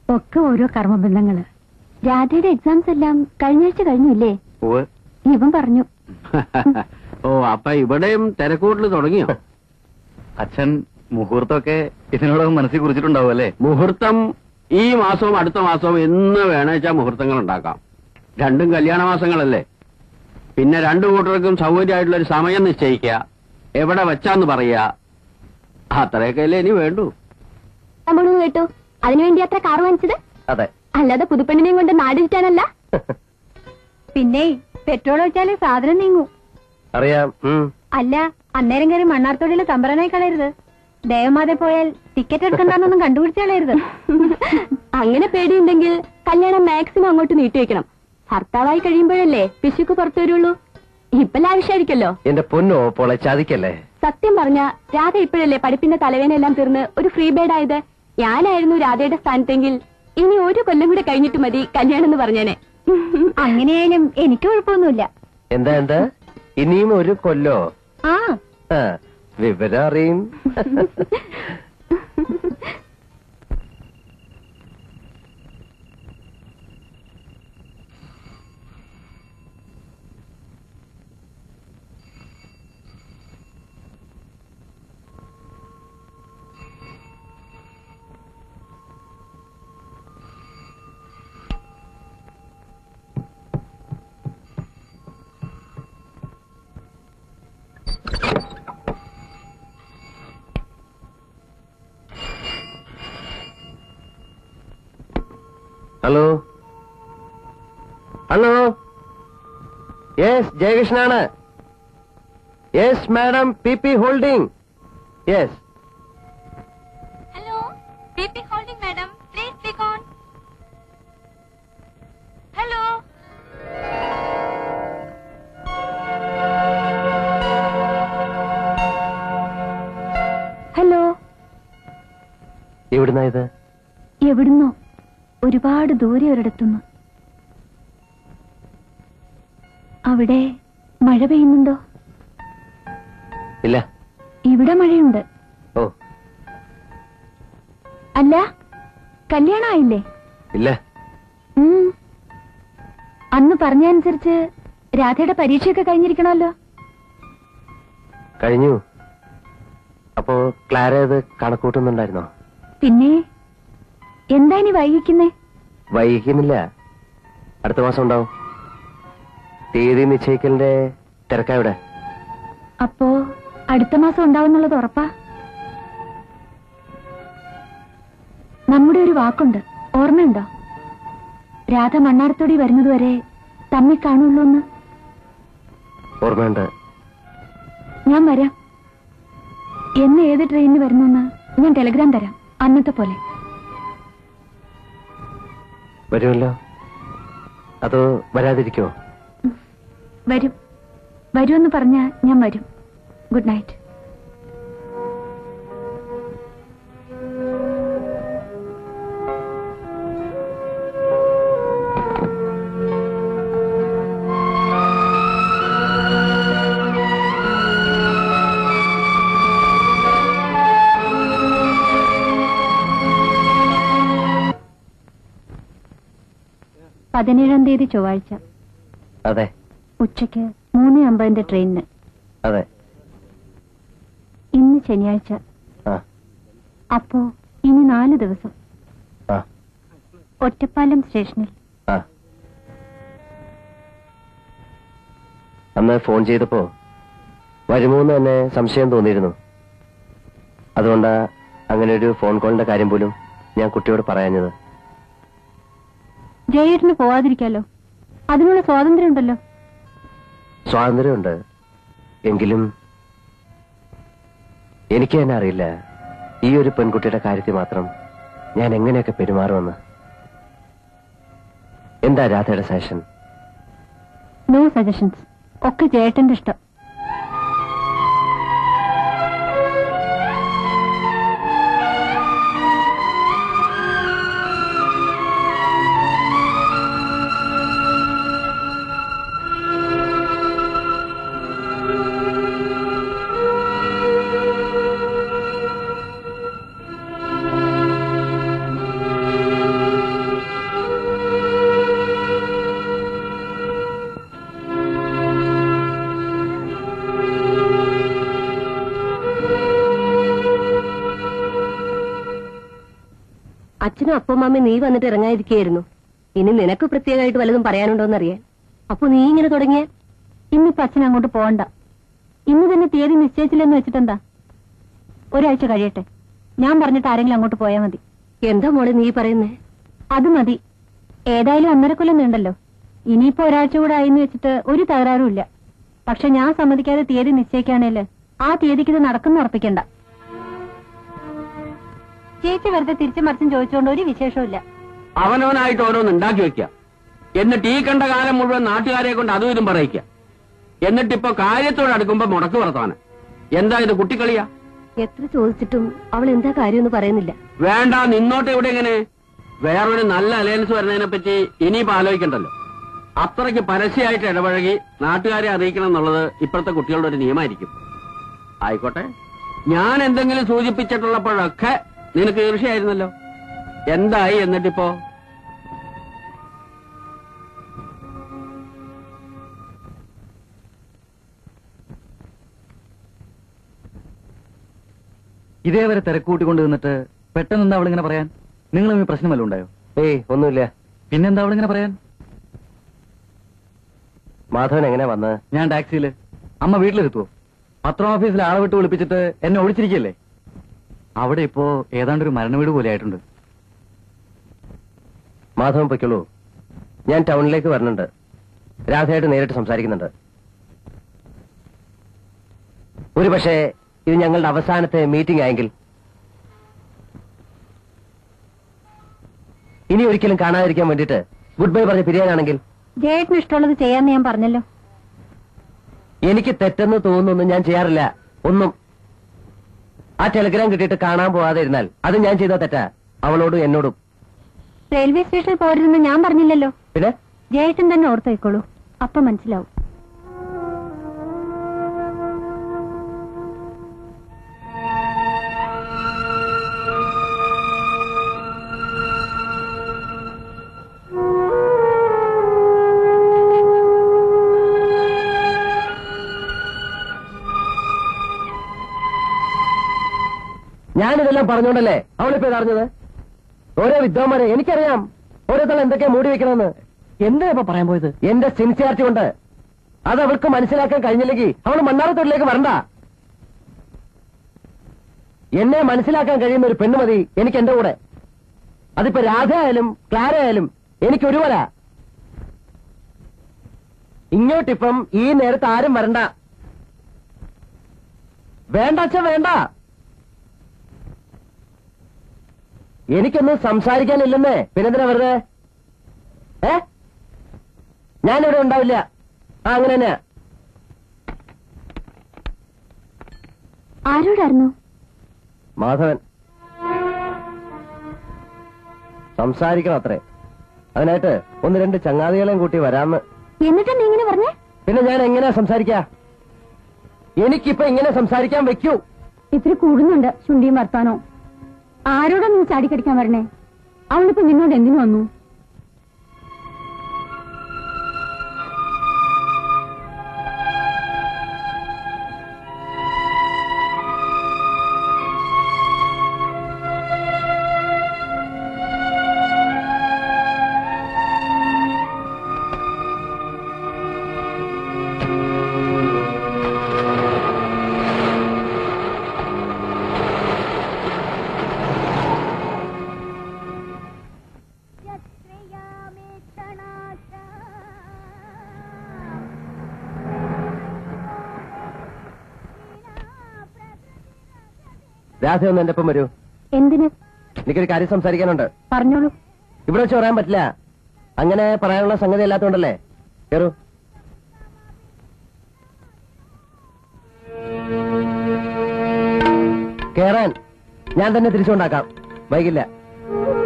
ഒക്കെ ഓരോ കർമ്മബന്ധങ്ങള് രാധയുടെ എക്സാംസ് എല്ലാം കഴിഞ്ഞ ആഴ്ച കഴിഞ്ഞില്ലേ ഉവ്വ്. ഇവൻ പറഞ്ഞു ഓ അപ്പൊ ഇവിടെയും തിരക്കൂട്ടിൽ തുടങ്ങിയോ അച്ഛൻ മുഹൂർത്തമൊക്കെ ഇതിനോടകം മനസ്സിൽ കുറിച്ചിട്ടുണ്ടാവും അല്ലേ മുഹൂർത്തം ഈ മാസവും അടുത്ത മാസവും എന്ന് വേണേച്ചാ മുഹൂർത്തങ്ങൾ ഉണ്ടാക്കാം രണ്ടും കല്യാണ മാസങ്ങളല്ലേ പിന്നെ രണ്ടു കൂട്ടർക്കും സൗകര്യമായിട്ടുള്ള ഒരു സമയം നിശ്ചയിക്കുക എവിടെ വെച്ചാന്ന് പറയാ അത്രയൊക്കെ അല്ലേ ഇനി വേണ്ടൂ നമ്മളൊന്ന് കേട്ടു അതിനുവേണ്ടി അത്ര കാർ വാങ്ങിച്ചത് അതെ അല്ലാതെ പുതുപ്പെണ്ണിനെയും കൊണ്ട് നാട് ചുറ്റാനല്ല പിന്നെ പെട്രോൾ വെച്ചാലേ സാധനം നീങ്ങൂ അറിയാം ഉം. അല്ല അന്നേരം കയറി മണ്ണാർത്തോടിയിൽ തമ്പറനായി കളയരുത് ദേവമാതെ പോയാൽ ടിക്കറ്റ് എടുക്കണ്ടെന്നൊന്നും കണ്ടുപിടിച്ച് കളയരുത് അങ്ങനെ പേടിയുണ്ടെങ്കിൽ കല്യാണം മാക്സിമം അങ്ങോട്ട് നീട്ടിവെക്കണം ഭർത്താവായി കഴിയുമ്പോഴല്ലേ പിശുക്ക് പുറത്തു വരുള്ളൂ ഇപ്പൊ ലാവിഷായിരിക്കല്ലോ എന്റെ പൊന്നോ പൊളച്ചാതിക്കല്ലേ സത്യം പറഞ്ഞ രാധ ഇപ്പോഴല്ലേ പഠിപ്പിന്റെ തലവേനെല്ലാം തീർന്ന് ഒരു ഫ്രീ ബേഡ് ആയത് ഞാനായിരുന്നു രാധയുടെ സ്ഥാനത്തെങ്കിൽ ഇനി ഒരു കൊല്ലം കൂടെ കഴിഞ്ഞിട്ട് മതി കല്യാണം എന്ന് പറഞ്ഞേനെ അങ്ങനെയായാലും എനിക്ക് കുഴപ്പമൊന്നുമില്ല എന്താ എന്താ ഇനിയും ഒരു കൊല്ലോ ആ ആ, വിവരം അറിയും ഹലോ ഹലോ യെസ് ജയകൃഷ്ണനാണ് yes madam P P holding yes hello B P holding madam please speak on hello hello എവിടുന്നാ ഇത് എവിടുന്നോ ഒരുപാട് ദൂരെ ഒരിടത്തുനിന്ന് അവിടെ മഴ പെയ്യുന്നുണ്ടോ ഇല്ല ഇവിടെ മഴയുണ്ട് ഓ അല്ല കല്യാണമായില്ലേ ഇല്ല ഉം. അന്ന് പറഞ്ഞ അനുസരിച്ച് രാധയുടെ പരീക്ഷയൊക്കെ കഴിഞ്ഞിരിക്കണമല്ലോ കഴിഞ്ഞു അപ്പോ ക്ലാര ഇത് കണക്കൂട്ടുന്നുണ്ടായിരുന്നോ പിന്നെ എന്താ ഇനി വൈകിക്കുന്നേ വൈകിക്കുന്നില്ല അടുത്ത മാസം ഉണ്ടാവും തീയതി നിശ്ചയിക്കലിന്റെ തിരക്കാവിടെ അപ്പോ അടുത്ത മാസം ഉണ്ടാവുന്നുള്ളത് ഉറപ്പാ നമ്മുടെ ഒരു വാക്കുണ്ട് ഓർമ്മയുണ്ടോ രാധ മണ്ണാർത്തോടി വരുന്നതുവരെ തമ്മിൽ കാണുള്ളൂ എന്ന് ഓർമ്മയുണ്ട് ഞാൻ വരാം എന്ന് ഏത് ട്രെയിനിന് വരുന്നെന്ന് ഞാൻ ടെലിഗ്രാം തരാം അന്നത്തെ പോലെ വരുമല്ലോ അതോ വരാതിരിക്കോ വരും വരുമെന്ന് പറഞ്ഞാ ഞാൻ വരും ഗുഡ് നൈറ്റ് പതിനേഴാം തീയതി ചൊവ്വാഴ്ച അതെ ഉച്ചയ്ക്ക് മൂന്ന് അമ്പതിന്റെ ട്രെയിനിന് അതെ ഇന്ന് ശനിയാഴ്ച ആ അപ്പോ ഇനി നാല് ദിവസം ആ ഒറ്റപ്പാലം സ്റ്റേഷനിൽ ആ അന്ന് ഫോൺ ചെയ്തപ്പോ വരുമോന്ന് തന്നെ സംശയം തോന്നിയിരുന്നു അതുകൊണ്ടാ അങ്ങനെ ഒരു ഫോൺ കോളിന്റെ കാര്യം പോലും ഞാൻ കുട്ടിയോട് പറയാഞ്ഞത് ജയേട്ടന് പോവാതിരിക്കാലോ അതിനുള്ള സ്വാതന്ത്ര്യം ഉണ്ടല്ലോ സ്വാതന്ത്ര്യമുണ്ട് എങ്കിലും എനിക്ക് തന്നെ അറിയില്ല ഈ ഒരു പെൺകുട്ടിയുടെ കാര്യത്തിൽ മാത്രം ഞാൻ എങ്ങനെയൊക്കെ പെരുമാറുമെന്ന് എന്താ രാധയുടെ സജഷൻ നോ സജഷൻസ് ഒക്കെ ജയേട്ടന്റെ ഇഷ്ടം അച്ഛനും അപ്പമ്മയും നീ വന്നിട്ട് ഇറങ്ങാതിരിക്കുകയായിരുന്നു ഇനി നിനക്ക് പ്രത്യേകമായിട്ട് വല്ലതും പറയാനുണ്ടോന്നറിയാൻ അപ്പൊ നീ ഇങ്ങനെ തുടങ്ങിയ ഇന്നിപ്പോ അച്ഛൻ അങ്ങോട്ട് പോകണ്ട ഇന്ന് തന്നെ തീയതി നിശ്ചയിച്ചില്ലെന്ന് വെച്ചിട്ടെന്താ ഒരാഴ്ച കഴിയട്ടെ ഞാൻ പറഞ്ഞിട്ട് ആരെങ്കിലും അങ്ങോട്ട് പോയാൽ മതി എന്താ മോളെ നീ പറയുന്നേ അത് മതി ഏതായാലും ഒന്നര കൊല്ലം നീണ്ടല്ലോ ഇനിയിപ്പോ ഒരാഴ്ച കൂടെ ആയിന്ന് വെച്ചിട്ട് ഒരു തകരാറും ഇല്ല പക്ഷെ ഞാൻ സമ്മതിക്കാതെ തീയതി നിശ്ചയിക്കുകയാണേല് ആ തീയതിക്ക് ഇത് നടക്കുന്ന ഉറപ്പിക്കണ്ട ചേച്ചി വെറുതെ തിരിച്ചു മറിച്ചും ചോദിച്ചുകൊണ്ട് ഒരു വിശേഷവും അവനവനായിട്ട് ഓരോന്ന് ഉണ്ടാക്കി വെക്കുക എന്നിട്ട് ഈ കണ്ട കാലം മുഴുവൻ നാട്ടുകാരെ കൊണ്ട് അതും ഇതും പറയിക്കുക എന്നിട്ടിപ്പോ കാര്യത്തോട് അടുക്കുമ്പോ മുടക്ക് വർത്താനം എന്താ ഇത് കുട്ടിക്കളിയാ എത്ര ചോദിച്ചിട്ടും അവൾ എന്താ കാര്യമൊന്നും പറയുന്നില്ല വേണ്ട നിന്നോട്ട് ഇവിടെ എങ്ങനെ വേറൊരു നല്ല അലയൻസ് വരുന്നതിനെ പറ്റി ഇനിയിപ്പോ ആലോചിക്കണ്ടല്ലോ അത്രയ്ക്ക് പരസ്യമായിട്ട് ഇടപഴകി നാട്ടുകാരെ അറിയിക്കണം എന്നുള്ളത് ഇപ്പോഴത്തെ കുട്ടികളുടെ ഒരു നിയമമായിരിക്കും ആയിക്കോട്ടെ ഞാൻ എന്തെങ്കിലും സൂചിപ്പിച്ചിട്ടുള്ളപ്പോഴൊക്കെ നിനക്ക് ഈർഷയായിരുന്നല്ലോ എന്തായി എന്നിട്ടിപ്പോ ഇതേവരെ തിരക്കൂട്ടിക്കൊണ്ട് നിന്നിട്ട് പെട്ടെന്ന് എന്താ അവളിങ്ങനെ പറയാൻ നിങ്ങൾ തമ്മിൽ പ്രശ്നം വല്ലതും ഉണ്ടായോ ഏയ് ഒന്നുമില്ല പിന്നെന്താ അവളിങ്ങനെ പറയാൻ മാധവൻ എങ്ങനെ വന്നത് ഞാൻ ടാക്സിയിൽ അമ്മ വീട്ടിലെത്തുവോ പത്രം ഓഫീസിൽ ആളെ വിട്ട് വിളിപ്പിച്ചിട്ട് എന്നെ ഒളിച്ചിരിക്കല്ലേ അവിടെ ഇപ്പോ ഏതാണ്ട് ഒരു മരണവീട് പോലെ ആയിട്ടുണ്ട് മാധവൻ പൊയ്ക്കോളൂ ഞാൻ ടൗണിലേക്ക് വരുന്നുണ്ട് രാധയായിട്ട് നേരിട്ട് സംസാരിക്കുന്നുണ്ട് ഒരു പക്ഷേ ഇത് ഞങ്ങളുടെ അവസാനത്തെ മീറ്റിംഗ് ആയെങ്കിൽ ഇനി ഒരിക്കലും കാണാതിരിക്കാൻ വേണ്ടിയിട്ട് ഗുഡ് ബൈ പറഞ്ഞ് പിരിയാനാണെങ്കിൽ ജയേട്ടന് ഇഷ്ടമുള്ളത് ചെയ്യാന്ന് ഞാൻ പറഞ്ഞല്ലോ എനിക്ക് തെറ്റെന്ന് തോന്നുന്നു ഞാൻ ചെയ്യാറില്ല ഒന്നും ആ ടെലിഗ്രാം കിട്ടിയിട്ട് കാണാൻ പോവാതെ ഇരുന്നാൽ അത് ഞാൻ ചെയ്ത തെറ്റാ അവളോടും എന്നോടും റെയിൽവേ സ്റ്റേഷനിൽ പോരുതെന്ന് ഞാൻ പറഞ്ഞില്ലല്ലോ പിന്നെ ജയേട്ടൻ തന്നെ ഓർത്ത് വെക്കോളൂ അപ്പൊ മനസ്സിലാവും ഞാനിതെല്ലാം പറഞ്ഞോണ്ടല്ലേ അവളിപ്പോ ഇതറിഞ്ഞത് ഓരോ വിദ്വാന്മാരെ എനിക്കറിയാം ഓരോരുത്തർ എന്തൊക്കെയാ മൂടി വെക്കണമെന്ന് എന്താ ഇപ്പൊ പറയാൻ പോയത് എന്റെ സിൻസിയാരിറ്റി കൊണ്ട് അത് അവൾക്ക് മനസ്സിലാക്കാൻ കഴിഞ്ഞില്ലെങ്കിൽ അവൾ മണ്ണാറത്തോട്ടിലേക്ക് വരണ്ട എന്നെ മനസ്സിലാക്കാൻ കഴിയുന്ന ഒരു പെണ്ണ് മതി എനിക്ക് എന്റെ കൂടെ അതിപ്പോ രാധ ആയാലും ക്ലാര ആയാലും എനിക്ക് ഒരുവല ഇങ്ങോട്ടിപ്പം ഈ നേരത്ത് ആരും വരണ്ട വേണ്ട അച്ഛൻ വേണ്ട എനിക്കൊന്നും സംസാരിക്കാനില്ലെന്നേ പിന്നെന്തിനാ വെറുതെ ഏ ഞാനിവിടെ ഉണ്ടാവില്ല ആ അങ്ങനെ തന്നെയാ ആരോടായിരുന്നു മാധവൻ സംസാരിക്കണം അത്രേ അതിനായിട്ട് ഒന്ന് രണ്ട് ചങ്ങാതികളെയും കൂട്ടി വരാന്ന് എന്നിട്ടാ നീ ഇങ്ങനെ പറഞ്ഞേ പിന്നെ ഞാൻ എങ്ങനെയാ സംസാരിക്കാ എനിക്കിപ്പൊ ഇങ്ങനെ സംസാരിക്കാൻ വെക്കൂ ഇത്തിരി കൂടുന്നുണ്ട് ചുണ്ടിയും വർത്താനോ ആരോടാ നീ ചാടിക്കടിക്കാൻ വരണേ അവളിപ്പോ നിന്നോട് എന്തിനു വന്നു രാധ ഒന്ന് എന്റെ ഒപ്പം വരൂ എന്തിന് എനിക്കൊരു കാര്യം സംസാരിക്കാനുണ്ട് പറഞ്ഞോളൂ ഇവിടെ വെച്ച് പറയാൻ പറ്റില്ല അങ്ങനെ പറയാനുള്ള സംഗതി അല്ലാത്തോണ്ടല്ലേ കേറൂ കേറാൻ ഞാൻ തന്നെ തിരിച്ചുകൊണ്ടാക്കാം വൈകില്ല